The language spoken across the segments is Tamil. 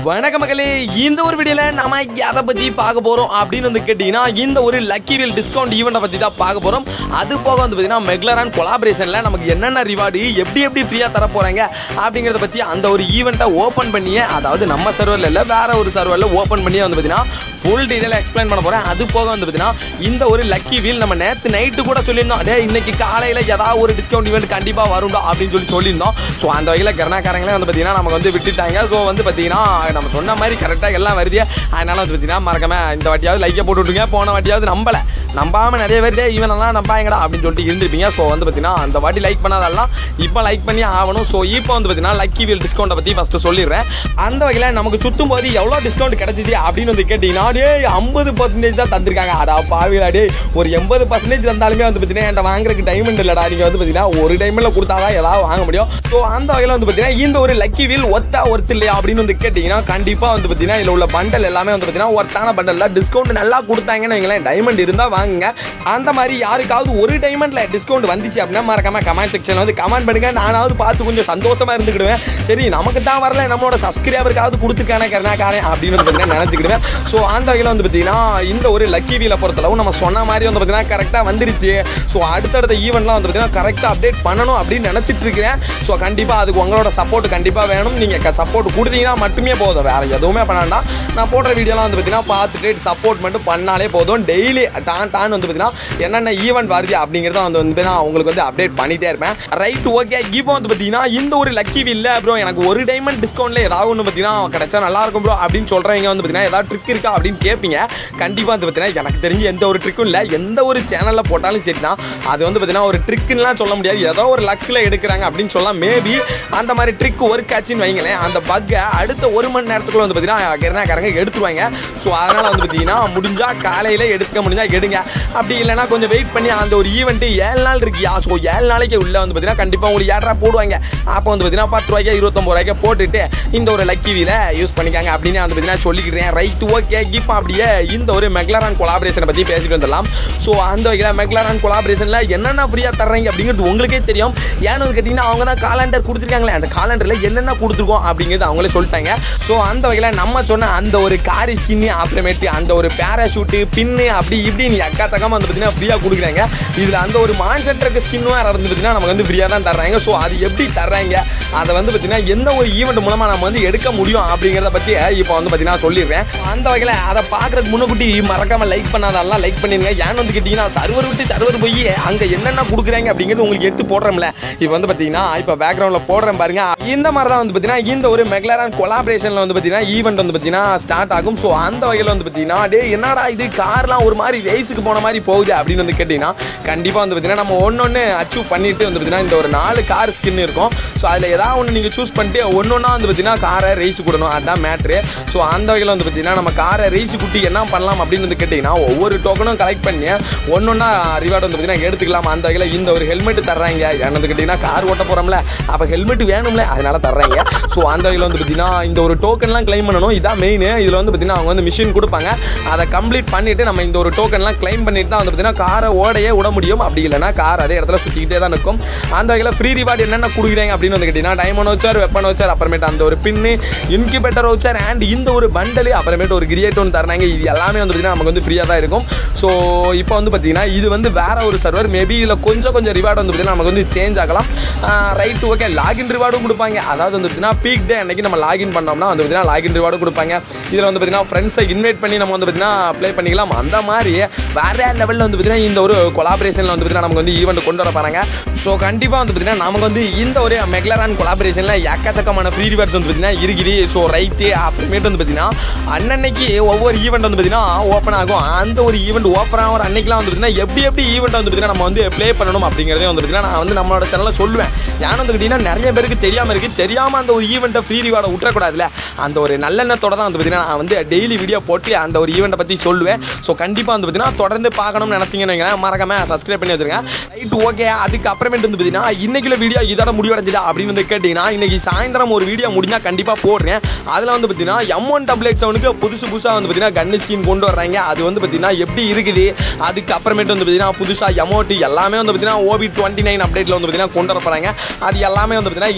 வணக்க மக்களே இந்த ஒரு வீடியோல நாம எதை பத்தி பார்க்க போறோம் அப்படின்னு வந்து கேட்டீங்கன்னா இந்த ஒரு லக்கி வீல் டிஸ்கவுண்ட் ஈவெண்ட்டை பத்தி தான் பார்க்க போறோம் அது போக வந்து பார்த்தீங்கன்னா மெக்லரான் கொலாபரேஷன்ல நமக்கு என்னென்ன ரிவார்டு எப்படி எப்படி ஃப்ரீயா தர போறாங்க அப்படிங்கறத பத்தி அந்த ஒரு ஈவெண்ட்டை ஓப்பன் பண்ணியே அதாவது நம்ம சர்வர்ல இல்ல வேற ஒரு சர்வர்ல ஓப்பன் பண்ணியே வந்து பார்த்தீங்கன்னா ஃபுல் டீடைல் எக்ஸ்பிளைன் பண்ண போறேன் அது போக வந்து பார்த்தீங்கன்னா இந்த ஒரு லக்கி வீல் நம்ம நேற்று நைட்டு கூட சொல்லியிருந்தோம் டே இன்னைக்கு காலையில் ஏதாவது ஒரு டிஸ்கவுண்ட் ஈவெண்ட் கண்டிப்பாக வரும்டா அப்படின்னு சொல்லி சொல்லியிருந்தோம் ஸோ அந்த வகையில் கருணாக்காரங்களே வந்து பார்த்தீங்கன்னா நமக்கு வந்து விட்டுட்டாங்க ஸோ வந்து பார்த்தீங்கன்னா நம்ம சொன்ன மாதிரி கரெக்டாக எல்லாம் வருது அதனால வந்து பார்த்தீங்கன்னா மறக்காம இந்த வாட்டியாவது லைக்கை போட்டு விட்டுருங்க போன வாட்டியாவது நம்பலை நம்பாம நிறைய பேர் டே இவன் எல்லாம் நம்பாங்கடா அப்படின்னு சொல்லிட்டு இருந்திருப்பீங்க ஸோ வந்து பார்த்தீங்கன்னா அந்த வாட்டி லைக் பண்ணாதெல்லாம் இப்போ லைக் பண்ணி ஆகணும் ஸோ இப்போ வந்து பார்த்தீங்கன்னா லக்கி வீல் டிஸ்கவுண்ட்டை பற்றி ஃபஸ்ட்டு சொல்லிடுறேன் அந்த வகையில் நமக்கு சுற்றும் போது எவ்வளோ டிஸ்கவுண்ட் கிடைச்சிது அப்படின்னு வந்து கேட்டிங்கன்னா டே ஐம்பது பர்சன்டேஜ் தான் தந்திருக்காங்க அடா பாவிலா டே ஒரு எண்பது பர்சன்டேஜ் தந்தாலுமே வந்து பார்த்தீங்கன்னா என்கிட்ட வாங்குறதுக்கு டைமண்ட் இல்லைடா நீங்கள் வந்து பார்த்தீங்கன்னா ஒரு டைமில் கொடுத்தாதான் ஏதாவது வாங்க முடியும் ஸோ அந்த வகையில் வந்து பார்த்தீங்கன்னா இந்த ஒரு லக்கி வீல் ஒத்தா ஒர்த்து இல்லையா அப்படின்னு வந்து கேட்டிங்கன்னா கண்டிப்பாக வந்து பார்த்தீங்கன்னா இதில் உள்ள பண்டல் எல்லாமே வந்து பார்த்தீங்கன்னா ஒர்த்தான பண்டல் தான் டிஸ்கவுண்ட் நல்லா கொடுத்தாங்கன்னு வைங்களேன் டைமண்ட் இருந்தால் வாங்குங்க அந்த மாதிரி யாருக்காவது ஒரு டைமண்ட்ல டிஸ்கவுண்ட் வந்துச்சு அப்படின்னா மறக்காம கமெண்ட் செக்ஷன் வந்து கமெண்ட் பண்ணுங்க நானாவது பார்த்து கொஞ்சம் சந்தோஷமா இருந்துக்கிடுவேன் சரி நமக்கு தான் வரல நம்மளோட சப்ஸ்கிரைபருக்காவது கொடுத்துருக்கானே கருணாக்காரன் அப்படின்னு வந்து பார்த்தீங்கன்னா நினச்சிக்கிடுவேன் ஸோ அந்த வகையில் வந்து பார்த்தீங்கன்னா இந்த ஒரு லக்கி வீலை பொறுத்தளவு நம்ம சொன்ன மாதிரி வந்து பார்த்தீங்கன்னா கரெக்டாக வந்துருச்சு ஸோ அடுத்தடுத்த ஈவெண்ட்லாம் வந்து பார்த்தீங்கன்னா கரெக்டாக அப்டேட் பண்ணணும் அப்படின்னு நினச்சிட்டு இருக்கிறேன் ஸோ கண்டிப்பாக அதுக்கு உங்களோட சப்போர்ட் கண்டிப்பாக வேணும் நீங்கள் சப்போர்ட் கொடுத்தீங்கன்னா மட்டுமே போதும் வேறு எதுவுமே பண்ண வேண்டாம் நான் போடுற வீடியோலாம் வந்து பார்த்தீங்கன்னா பார்த்துட்டு சப்போர்ட் மட்டும் பண்ணாலே போதும் டெய்லி டான் டான் வந்து பார்த்தீங்கன்னா என்னென்ன ஈவெண்ட் வருது அப்படிங்கிறத வந்து வந்து நான் உங்களுக்கு வந்து அப்டேட் பண்ணிட்டே இருப்பேன் ரைட் ஓகே இப்போ வந்து பார்த்தீங்கன்னா இந்த ஒரு லக்கி வில்ல ப்ரோ எனக்கு ஒரு டைமண்ட் டிஸ்கவுண்ட்ல ஏதாவது ஒன்று பார்த்தீங்கன்னா கிடைச்சா நல்லா இருக்கும் ப்ரோ அப்படின்னு சொல்கிறவங்க வந்து பார்த்தீங்கன்னா ஏதாவது ட்ரிக் இருக்கா அப்படின்னு கேட்பீங்க கண்டிப்பாக வந்து பார்த்தீங்கன்னா எனக்கு தெரிஞ்சு எந்த ஒரு ட்ரிக்கும் இல்லை எந்த ஒரு சேனலில் போட்டாலும் சரி தான் அது வந்து பார்த்தீங்கன்னா ஒரு ட்ரிக்குலாம் சொல்ல முடியாது ஏதோ ஒரு லக்கில் எடுக்கிறாங்க அப்படின்னு சொல்லலாம் மேபி அந்த மாதிரி ட்ரிக் ஒர்க் ஆச்சுன்னு வைங்களேன் அந்த பக்கை அடுத்த ஒரு மணி நேரத்துக்குள்ள வந்து பார்த்தீங்கன்னா கிரணாக்காரங்க எடுத்துருவாங்க ஸோ அதனால் வந்து பார்த்தீங்கன்னா முடிஞ்சால் காலையில் எடுக்க முடிஞ்சால் எடுங்க அப்படி இல்லைன்னா கொஞ்சம் வெயிட் பண்ணி அந்த ஒரு ஈவெண்ட்டு ஏழு நாள் இருக்கியா ஸோ ஏழு நாளைக்கு உள்ள வந்து பார்த்தீங்கன்னா கண்டிப்பாக உங்களுக்கு ஏழரா போடுவாங்க அப்போ வந்து பார்த்தீங்கன்னா பத்து ரூபாய்க்கு இருபத்தொம்பது ரூபாய்க்கு போட்டுட்டு இந்த ஒரு லக்கி வீல யூஸ் பண்ணிக்காங்க அப்படின்னு வந்து பார்த்தீங்கன்னா சொல்லிக்கிறேன் ரைட் ஓகே இப்போ அப்படியே இந்த ஒரு மெக்லரான் கொலாபரேஷனை பற்றி பேசிட்டு வந்துடலாம் ஸோ அந்த வகையில் மெக்லரான் கொலாபரேஷனில் என்னென்ன ஃப்ரீயாக தர்றாங்க அப்படிங்கிறது உங்களுக்கே தெரியும் ஏன்னு வந்து கேட்டிங்கன்னா அவங்க தான் காலண்டர் கொடுத்துருக்காங்களே அந்த காலண்டரில் என்னென்ன கொடுத்துருக்கோம் அப்படிங்கிறது அவங்களே சொல்லிட்டாங்க ஸோ அந்த வகையில் நம்ம சொன்ன அந்த ஒரு காரி ஸ்கின்னு அப்புறமேட்டு அந்த ஒரு பேராஷூட்டு பின்னு அப்படி இப்படின்னு எக்காச்சக்கமாக வந்து பார்த்தீங்கன்னா ஃப்ரீயாக கொடுக்குறாங்க இதில் அந்த ஒரு மான்சென்டருக்கு ஸ்கின் வேறு வந்து பார்த்தீங்கன்னா நமக்கு வந்து ஃப்ரீயாக தான் தர்றாங்க ஸோ அது எப்படி தர்றாங்க அதை வந்து பார்த்தீங்கன்னா எந்த ஒரு ஈவெண்ட் மூலமாக நம்ம வந்து எடுக்க முடியும் அப்படிங்கிறத பற்றி இப்போ வந்து பார்த்தீங்கன்னா சொல்லிடுறேன் அந்த வகையில் அதை பார்க்குறதுக்கு முன்னக்கூட்டி மறக்காமல் லைக் பண்ணாதெல்லாம் லைக் பண்ணிடுங்க ஏன்னு வந்து கேட்டிங்கன்னா சர்வர் விட்டு சர்வர் போய் அங்கே என்னென்ன கொடுக்குறாங்க அப்படிங்கிறது உங்களுக்கு எடுத்து போடுறோம்ல இப்போ வந்து பார்த்தீங்கன்னா இப்போ பேக்ரவுண்டில் போடுறேன் பாருங்க இந்த மாதிரி தான் வந்து பார்த்தீங்கன்னா இந்த ஒரு மெக்லரான் கொலாபரேஷனில் வந்து பார்த்தீங்கன்னா ஈவெண்ட் வந்து பார்த்தீங்கன்னா ஸ்டார்ட் ஆகும் ஸோ அந்த வகையில் வந்து பார்த்தீங்கன்னா டே என்னடா இது கார்லாம் ஒரு மாதிரி ரேஸுக்கு போன மாதிரி போகுது அப்படின்னு வந்து கேட்டிங்கன்னா கண்டிப்பாக வந்து பார்த்தீங்கன்னா நம்ம ஒன்று ஒன்று அச்சீவ் பண்ணிட்டு வந்து பார்த்தீங்கன்னா இந்த ஒரு நாலு கார் ஸ்கின் இருக்கும் ஸோ அதில் ஏதாவது ஒன்று நீங்கள் சூஸ் பண்ணிட்டு ஒன்று ஒன்றா வந்து பார்த்தீங்கன்னா காரை ரேஸ் கொடுணும் அதுதான் மேட்ரு ஸோ அந்த வகையில் வந்து பார்த்தீங்கன்னா நம்ம காரை ரேஸ் குட்டி என்ன பண்ணலாம் அப்படின்னு வந்து கேட்டிங்கன்னா ஒவ்வொரு டோக்கனும் கலெக்ட் பண்ணி ஒன்று ஒன்றா ரிவார்டு வந்து பார்த்தீங்கன்னா எடுத்துக்கலாம் அந்த வகையில் இந்த ஒரு ஹெல்மெட் தர்றாங்க ஏன்னு வந்து கேட்டிங்கன்னா கார் ஓட்ட போகிறோம்ல அப்போ ஹெல்மெட் வேணும்ல அதனால தர்றாங்க ஸோ அந்த வகையில் வந்து பார்த்தீங்கன்னா இந்த ஒரு டோக்கன்லாம் கிளைம் பண்ணணும் இதான் மெயின் இதில் வந்து பார்த்தீங்கன்னா அவங்க வந்து மிஷின் கொடுப்பாங்க அதை கம்ப்ளீட் பண்ணிவிட்டு நம்ம இந்த ஒரு டோக்கன்லாம் கிளைம் பண்ணிட்டு தான் வந்து பார்த்தீங்கன்னா காரை ஓடையே விட முடியும் அப்படி இல்லைனா கார் அதே இடத்துல சுற்றிக்கிட்டே தான் இருக்கும் அந்த வகையில் ஃப்ரீ ரிவார்டு என்னென்ன கொடுக்குறாங்க அப்படின்னு வந்து கேட்டிங்கன்னா டைமண்ட் வச்சார் வெப்பன் வச்சார் அப்புறமேட்டு அந்த ஒரு பின்னு இன்குபேட்டர் வச்சார் அண்ட் இந்த ஒரு பண்டலு அப்புறமேட்டு ஒரு கிரியேட் ஒன்று தராங்க இது எல்லாமே வந்து பார்த்தீங்கன்னா நமக்கு வந்து ஃப்ரீயாக தான் இருக்கும் ஸோ இப்போ வந்து பார்த்தீங்கன்னா இது வந்து வேற ஒரு சர்வர் மேபி இதில் கொஞ்சம் கொஞ்சம் ரிவார்டு வந்து பார்த்தீங்கன்னா நமக்கு வந்து சேஞ்ச் ஆகலாம் ரைட் ஓகே லாகின் ரிவார்டும் கொடுப்பாங்க அதாவது வந்து பார்த்தீங்கன்னா பீக் டே அன்னைக்கு நம்ம லாகின் பண்ணோம்னா வந்து பார்த்தீங்கன்னா லாகின் ரிவார்டும் கொடுப்பாங்க இதில் வந்து பார்த்தீங்கன்னா ஃப்ரெண்ட்ஸை இன்வைட் பண்ணி நம்ம வந்து பார்த்தீங்கன்னா ப்ளே பண்ணிக்கலாம் அந்த மாதிரி வேற லெவலில் வந்து பார்த்தீங்கன்னா இந்த ஒரு கொலாபரேஷனில் வந்து பார்த்தீங்கன்னா நமக்கு வந்து ஈவெண்ட் கொண்டு வர போகிறாங்க ஸோ கண்டிப்பாக வந்து பார்த்தீங்கன்னா நமக்கு வந்து இந்த ஒரு மெக்லரான் கொலாபரேஷனில் எக்கச்சக்கமான ஃப்ரீ ரிவார்ட்ஸ் வந்து பார்த்தீங்கன்னா இருக்குது ஸோ ரைட்டு அப்புறமேட்டு வந்து பார்த்தீங்கன்னா அன்னன்னைக்கு ஒவ்வொரு ஈவெண்ட் வந்து பார்த்தீங்கன்னா ஓப்பன் ஆகும் அந்த ஒரு ஈவெண்ட் ஓப்பன் ஆகிற அன்னைக்கெலாம் வந்து பார்த்தீங்கன்னா எப்படி எப்படி ஈவெண்ட் வந்து பார்த்தீங்கன்னா நம்ம வந்து ப்ளே பண்ணணும் அப்படிங்கிறதே வந்து பார்த்தீங்கன்னா நான் வந்து நம்மளோட சேனலில் சொல்லுவேன் ஏன்னு வந்து கேட்டிங்கன்னா நிறைய பேருக்கு தெரியாமல் இருக்குது தெரியாமல் அந்த ஒரு ஈவெண்ட்டை ஃப்ரீ ரிவார்டை விட்டுறக்கூடாதுல அந்த ஒரு நல்லெண்ணத்தோட தான் வந்து பார்த்தீங்கன்னா நான் வந்து டெய்லி வீடியோ போட்டு அந்த ஒரு ஈவெண்ட்டை பற்றி சொல்லுவேன் ஸோ கண்டிப்பாக வந்து பார்த்தீங்கன்னா தொடர்ந்து பார்க்கணும்னு நினச்சிங்கன்னு வைங்களேன் மறக்காம சப்ஸ்கிரைப் பண்ணி வச்சிருங்க ரைட் ஓகே அதுக்கு அப்புறமேட்டு வந்து பார்த்தீங்கன்னா இன்னைக்குள்ள வீடியோ இதோட முடிவடைஞ்சதா அப்படின்னு வந்து கேட்டிங்கன்னா இன்னைக்கு சாயந்தரம் ஒரு வீடியோ முடிஞ்சால் கண்டிப்பாக போடுறேன் அதில் வந்து பார்த்தீங்கன்னா எம் ஒன் டபுள் எயிட் செவனுக்கு புதுசு புதுசாக வந்து பார்த்தீங்கன்னா கன்னு ஸ்கீம் கொண்டு வர்றாங்க அது வந்து பார்த்தீங்கன்னா எப்படி இருக்குது அதுக்கு அப்புறமேட்டு வந்து பார்த்தீங்கன்னா புதுசாக எமௌண்ட் எல்லாமே வந்து பார்த்தீங்கன்னா ஓபி டுவெண்ட்டி நைன் அப்டேட்டில் வந்து பார்த்தீங்கன்னா கொண்டு வர போகிறாங்க அது எல்லாமே வந்து பார்த்தீங்கன்னா இன்னைக்கு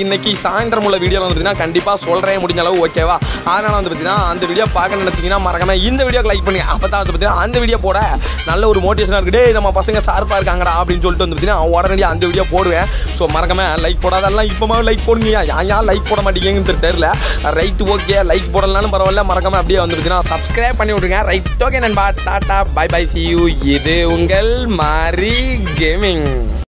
சாயந்தரம் உள்ள வீடியோவில் வந்து பார்த்தீங்கன்னா கண்டிப்பாக சொல்கிறேன் முடிஞ்ச அளவு ஓகேவா அதனால் வந்து பார்த்தீங்கன்னா அந்த வீடியோ பார்க்க நினச்சிங்கன்னா மறக்காம இந்த வீடியோக்கு லைக் பண்ணி அப்போ தான் வந்து பார்த்தீங்கன்னா அந்த வீடியோ போட நல்ல ஒரு மோட்டிவேஷனாக இருக்குது டேய் நம்ம பசங்க சார்பாக இருக்காங்கடா அப்படின்னு சொல்லிட்டு வந்து பார்த்தீங்கன்னா உடனடியாக அந்த வீடியோ போடுவேன் ஸோ மறக்காம லைக் போடாதெல்லாம் இப்போமா லைக் போடுங்க ஏன் ஏன் லைக் போட மாட்டேங்குன்னு தெரியல ரைட் ஓகே லைக் போடலனாலும் பரவாயில்ல மறக்காம அப்படியே வந்து பார்த்தீங்கன்னா சப்ஸ்கிரைப் பண்ணி விட்ருங்க ரைட் ஓகே நண்பா டாட்டா பை பை சி யூ இது உங்கள் மாரி கேமிங்